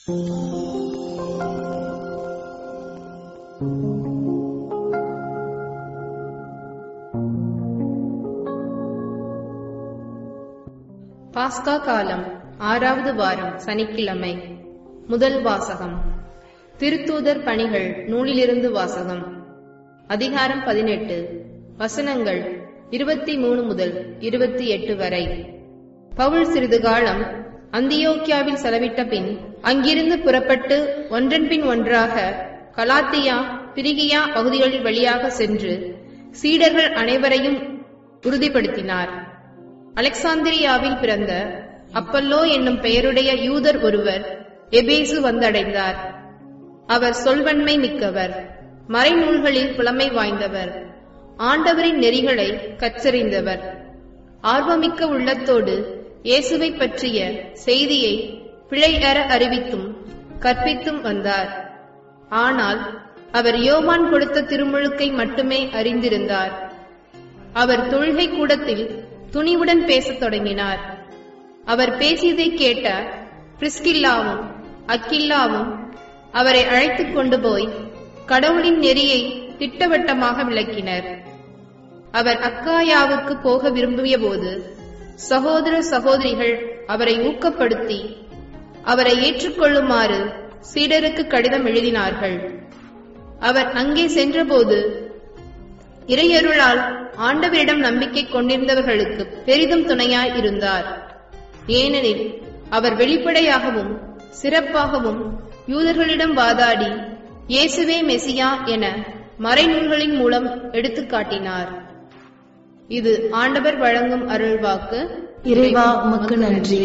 பாஸ்கா காலம் ஆறாவது வாரம் சனிக்கிழமை முதல் வாசகம் திருத்தூதர் பணிகள் நூலிலிருந்து வாசகம் அதிகாரம் பதினெட்டு வசனங்கள் இருபத்தி மூணு முதல் இருபத்தி எட்டு வரை பவுல் சிறிது காலம் அந்தியோக்கியாவில் செலவிட்ட பின் அங்கிருந்து புறப்பட்டு ஒன்றன் பின் ஒன்றாக கலாத்தியா பிரிகியா பகுதிகளில் வழியாக சென்று சீடர்கள் அனைவரையும் உறுதிப்படுத்தினார் அலெக்சாந்திரியாவில் பிறந்த அப்பல்லோ என்னும் பெயருடைய யூதர் ஒருவர் எபேசு வந்தடைந்தார் அவர் சொல்வன்மை மிக்கவர் மறைநூல்களில் புலமை வாய்ந்தவர் ஆண்டவரின் நெறிகளை கற்றறிந்தவர் ஆர்வமிக்க உள்ளத்தோடு இயேசுவை பற்றிய செய்தியை பிழையற அறிவித்தும் கற்பித்தும் வந்தார் ஆனால் அவர் யோவான் கொடுத்த திருமுழுக்கை மட்டுமே அறிந்திருந்தார் அவர் தொழுகை கூடத்தில் துணிவுடன் பேசத் தொடங்கினார் அவர் பேசியதை கேட்ட பிரிஸ்கில்லாவும் அக்கில்லாவும் அவரை அழைத்துக் கொண்டு போய் கடவுளின் நெறியை திட்டவட்டமாக விளக்கினர் அவர் அக்காயாவுக்கு போக விரும்பிய போது சகோதர சகோதரிகள் அவரை ஊக்கப்படுத்தி அவரை ஏற்றுக்கொள்ளுமாறு சீடருக்கு கடிதம் எழுதினார்கள் அவர் அங்கே சென்றபோது இறையருளால் ஆண்டவரிடம் நம்பிக்கை கொண்டிருந்தவர்களுக்கு பெரிதும் துணையாய் இருந்தார் ஏனெனில் அவர் வெளிப்படையாகவும் சிறப்பாகவும் யூதர்களிடம் வாதாடி இயேசுவே மெசியா என மறைநூல்களின் மூலம் எடுத்துக் காட்டினார் இது ஆண்டவர் வழங்கும் அருள்வாக்கு இறைவா உமக்கு நன்றி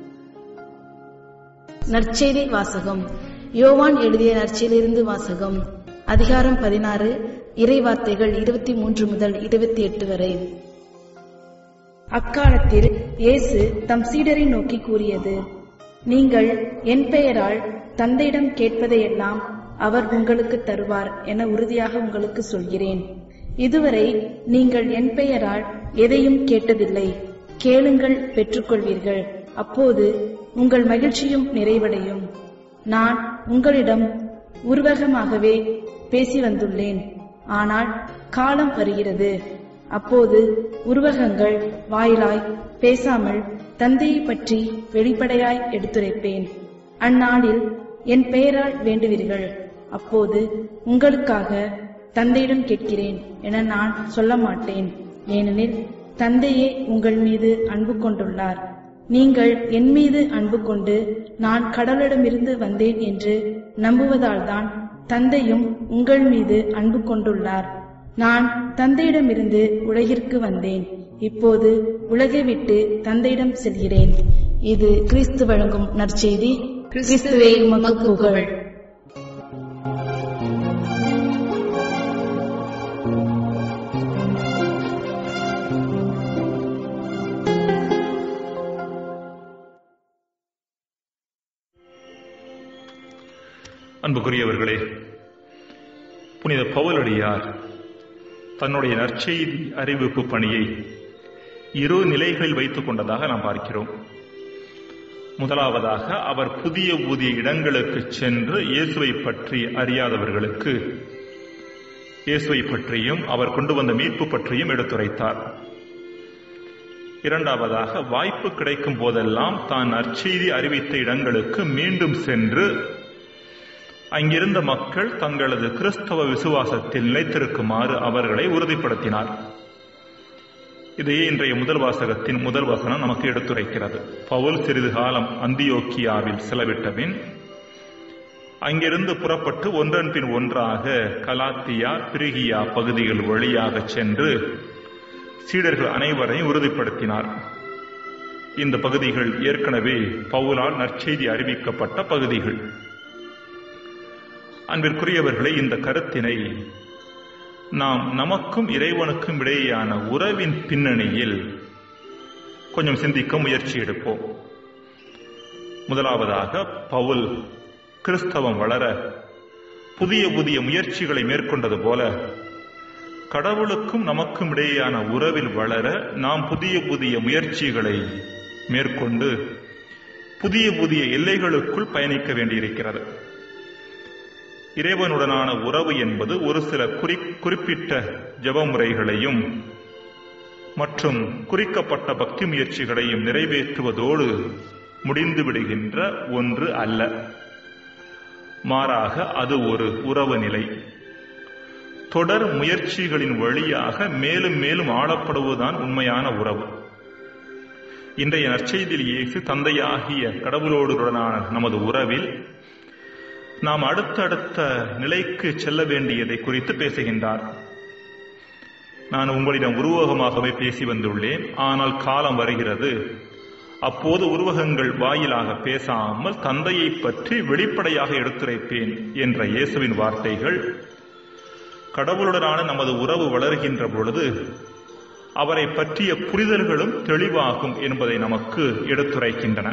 நற்செய்தி வாசகம் யோவான் எழுதிய நற்செய்தியிலிருந்து வாசகம் அதிகாரம் பதினாறு இறை வார்த்தைகள் இருபத்தி மூன்று முதல் இருபத்தி எட்டு வரை அக்காலத்தில் இயேசு தம் சீடரை நோக்கி கூறியது நீங்கள் என் பெயரால் தந்தையிடம் கேட்பதையெல்லாம் அவர் உங்களுக்கு தருவார் என உறுதியாக உங்களுக்கு சொல்கிறேன் இதுவரை நீங்கள் என் பெயரால் எதையும் கேட்டதில்லை கேளுங்கள் பெற்றுக்கொள்வீர்கள் அப்போது உங்கள் மகிழ்ச்சியும் நிறைவடையும் நான் உங்களிடம் உருவகமாகவே பேசி வந்துள்ளேன் ஆனால் காலம் வருகிறது அப்போது உருவகங்கள் வாயிலாய் பேசாமல் தந்தையை பற்றி வெளிப்படையாய் எடுத்துரைப்பேன் அந்நாளில் என் பெயரால் வேண்டுவீர்கள் அப்போது உங்களுக்காக தந்தையிடம் கேட்கிறேன் என நான் சொல்ல மாட்டேன் ஏனெனில் தந்தையே உங்கள் மீது அன்பு கொண்டுள்ளார் நீங்கள் என் மீது அன்பு கொண்டு நான் கடவுளிடமிருந்து வந்தேன் என்று நம்புவதால்தான் தந்தையும் உங்கள் மீது அன்பு கொண்டுள்ளார் நான் தந்தையிடமிருந்து உலகிற்கு வந்தேன் இப்போது உலகை விட்டு தந்தையிடம் செல்கிறேன் இது கிறிஸ்து வழங்கும் நற்செய்தி கிறிஸ்துவே உமக்கு புகழ் அன்புக்குரியவர்களே புனித பவுலடியார் தன்னுடைய நற்செய்தி அறிவிப்பு பணியை இரு நிலைகளில் வைத்துக் கொண்டதாக நாம் பார்க்கிறோம் முதலாவதாக அவர் புதிய புதிய இடங்களுக்கு சென்று இயேசுவை பற்றி அறியாதவர்களுக்கு இயேசுவை பற்றியும் அவர் கொண்டு வந்த மீட்பு பற்றியும் எடுத்துரைத்தார் இரண்டாவதாக வாய்ப்பு கிடைக்கும் போதெல்லாம் தான் நற்செய்தி அறிவித்த இடங்களுக்கு மீண்டும் சென்று அங்கிருந்த மக்கள் தங்களது கிறிஸ்தவ விசுவாசத்தில் நிலைத்திருக்குமாறு அவர்களை உறுதிப்படுத்தினார் இதையே இன்றைய முதல் வாசகத்தின் முதல் வசனம் நமக்கு எடுத்துரைக்கிறது பவுல் சிறிது காலம் அந்தியோக்கியாவில் செலவிட்டபின் அங்கிருந்து புறப்பட்டு ஒன்றன் பின் ஒன்றாக கலாத்தியா பிரிகியா பகுதிகள் வழியாக சென்று சீடர்கள் அனைவரையும் உறுதிப்படுத்தினார் இந்த பகுதிகள் ஏற்கனவே பவுலால் நற்செய்தி அறிவிக்கப்பட்ட பகுதிகள் அன்பிற்குரியவர்களே இந்த கருத்தினை நாம் நமக்கும் இறைவனுக்கும் இடையேயான உறவின் பின்னணியில் கொஞ்சம் சிந்திக்க முயற்சி எடுப்போம் முதலாவதாக பவுல் கிறிஸ்தவம் வளர புதிய புதிய முயற்சிகளை மேற்கொண்டது போல கடவுளுக்கும் நமக்கும் இடையேயான உறவில் வளர நாம் புதிய புதிய முயற்சிகளை மேற்கொண்டு புதிய புதிய எல்லைகளுக்குள் பயணிக்க வேண்டியிருக்கிறது இறைவனுடனான உறவு என்பது ஒரு சில குறி குறிப்பிட்ட ஜப முறைகளையும் மற்றும் குறிக்கப்பட்ட பக்தி முயற்சிகளையும் நிறைவேற்றுவதோடு முடிந்து விடுகின்ற ஒன்று அல்ல மாறாக அது ஒரு உறவு நிலை தொடர் முயற்சிகளின் வழியாக மேலும் மேலும் ஆளப்படுவதுதான் உண்மையான உறவு இன்றைய நற்செய்தியில் இயேசு தந்தையாகிய கடவுளோடுடனான நமது உறவில் நாம் அடுத்தடுத்த நிலைக்கு செல்ல வேண்டியதை குறித்து பேசுகின்றார் நான் உங்களிடம் உருவகமாகவே பேசி வந்துள்ளேன் ஆனால் காலம் வருகிறது அப்போது உருவகங்கள் வாயிலாக பேசாமல் தந்தையை பற்றி வெளிப்படையாக எடுத்துரைப்பேன் என்ற இயேசுவின் வார்த்தைகள் கடவுளுடனான நமது உறவு வளர்கின்ற பொழுது அவரை பற்றிய புரிதல்களும் தெளிவாகும் என்பதை நமக்கு எடுத்துரைக்கின்றன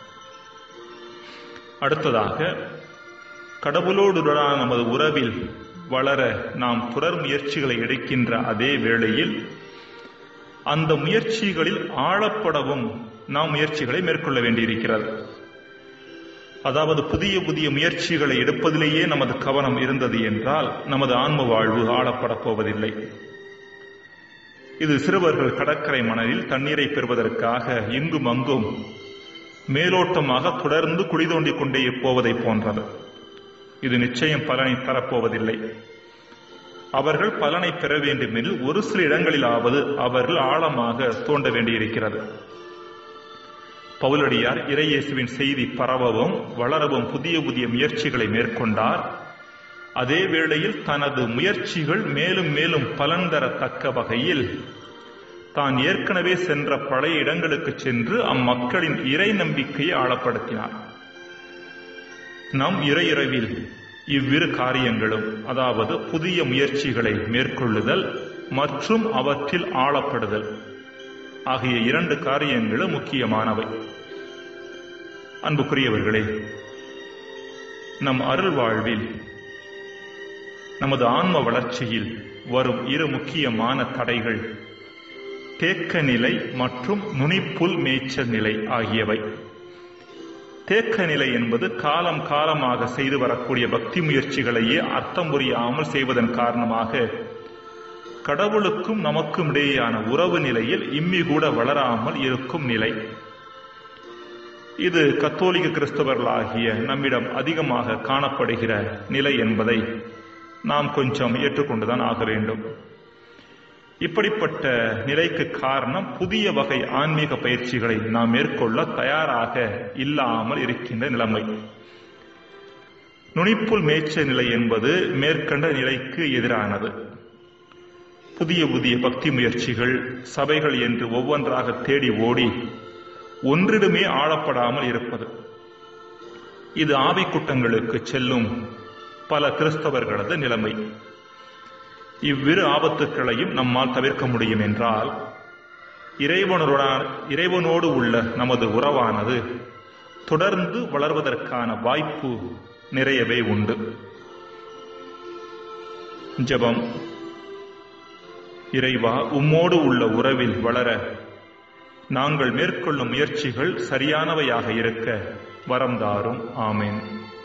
அடுத்ததாக கடவுளோடுடனான நமது உறவில் வளர நாம் தொடர் முயற்சிகளை எடுக்கின்ற அதே வேளையில் அந்த முயற்சிகளில் ஆழப்படவும் நாம் முயற்சிகளை மேற்கொள்ள வேண்டியிருக்கிறது அதாவது புதிய புதிய முயற்சிகளை எடுப்பதிலேயே நமது கவனம் இருந்தது என்றால் நமது ஆன்ம வாழ்வு ஆளப்படப் போவதில்லை இது சிறுவர்கள் கடற்கரை மணலில் தண்ணீரை பெறுவதற்காக இங்கும் அங்கும் மேலோட்டமாக தொடர்ந்து குழி தோண்டிக் கொண்டே போவதை போன்றது இது நிச்சயம் பலனை தரப்போவதில்லை அவர்கள் பலனை பெற வேண்டுமெனில் ஒரு சில இடங்களிலாவது அவர்கள் ஆழமாக தோண்ட வேண்டியிருக்கிறது பவுலடியார் இறையேசுவின் செய்தி பரவவும் வளரவும் புதிய புதிய முயற்சிகளை மேற்கொண்டார் அதே வேளையில் தனது முயற்சிகள் மேலும் மேலும் பலன் தரத்தக்க வகையில் தான் ஏற்கனவே சென்ற பழைய இடங்களுக்கு சென்று அம்மக்களின் இறை நம்பிக்கையை ஆழப்படுத்தினார் நம் இறையிறவில் இவ்விரு காரியங்களும் அதாவது புதிய முயற்சிகளை மேற்கொள்ளுதல் மற்றும் அவற்றில் ஆழப்படுதல் ஆகிய இரண்டு காரியங்களும் முக்கியமானவை அன்புக்குரியவர்களே நம் அருள் வாழ்வில் நமது ஆன்ம வளர்ச்சியில் வரும் இரு முக்கியமான தடைகள் தேக்க நிலை மற்றும் நுனிப்புல் மேய்ச்சல் நிலை ஆகியவை தேக்க நிலை என்பது காலம் காலமாக செய்து வரக்கூடிய பக்தி முயற்சிகளையே அர்த்தம் புரியாமல் செய்வதன் காரணமாக கடவுளுக்கும் நமக்கும் இடையேயான உறவு நிலையில் இம்மி கூட வளராமல் இருக்கும் நிலை இது கத்தோலிக்க கிறிஸ்தவர்களாகிய நம்மிடம் அதிகமாக காணப்படுகிற நிலை என்பதை நாம் கொஞ்சம் ஏற்றுக்கொண்டுதான் ஆக வேண்டும் இப்படிப்பட்ட நிலைக்கு காரணம் புதிய வகை ஆன்மீக பயிற்சிகளை நாம் மேற்கொள்ள தயாராக இல்லாமல் இருக்கின்ற நிலைமை நுனிப்புல் மேய்ச்ச நிலை என்பது மேற்கண்ட நிலைக்கு எதிரானது புதிய புதிய பக்தி முயற்சிகள் சபைகள் என்று ஒவ்வொன்றாக தேடி ஓடி ஒன்றிடுமே ஆளப்படாமல் இருப்பது இது ஆவிக்குட்டங்களுக்கு செல்லும் பல கிறிஸ்தவர்களது நிலைமை இவ்விரு ஆபத்துக்களையும் நம்மால் தவிர்க்க முடியும் என்றால் இறைவனுடன் இறைவனோடு உள்ள நமது உறவானது தொடர்ந்து வளர்வதற்கான வாய்ப்பு நிறையவே உண்டு ஜெபம் இறைவா உம்மோடு உள்ள உறவில் வளர நாங்கள் மேற்கொள்ளும் முயற்சிகள் சரியானவையாக இருக்க வரம் தாரும் ஆமேன்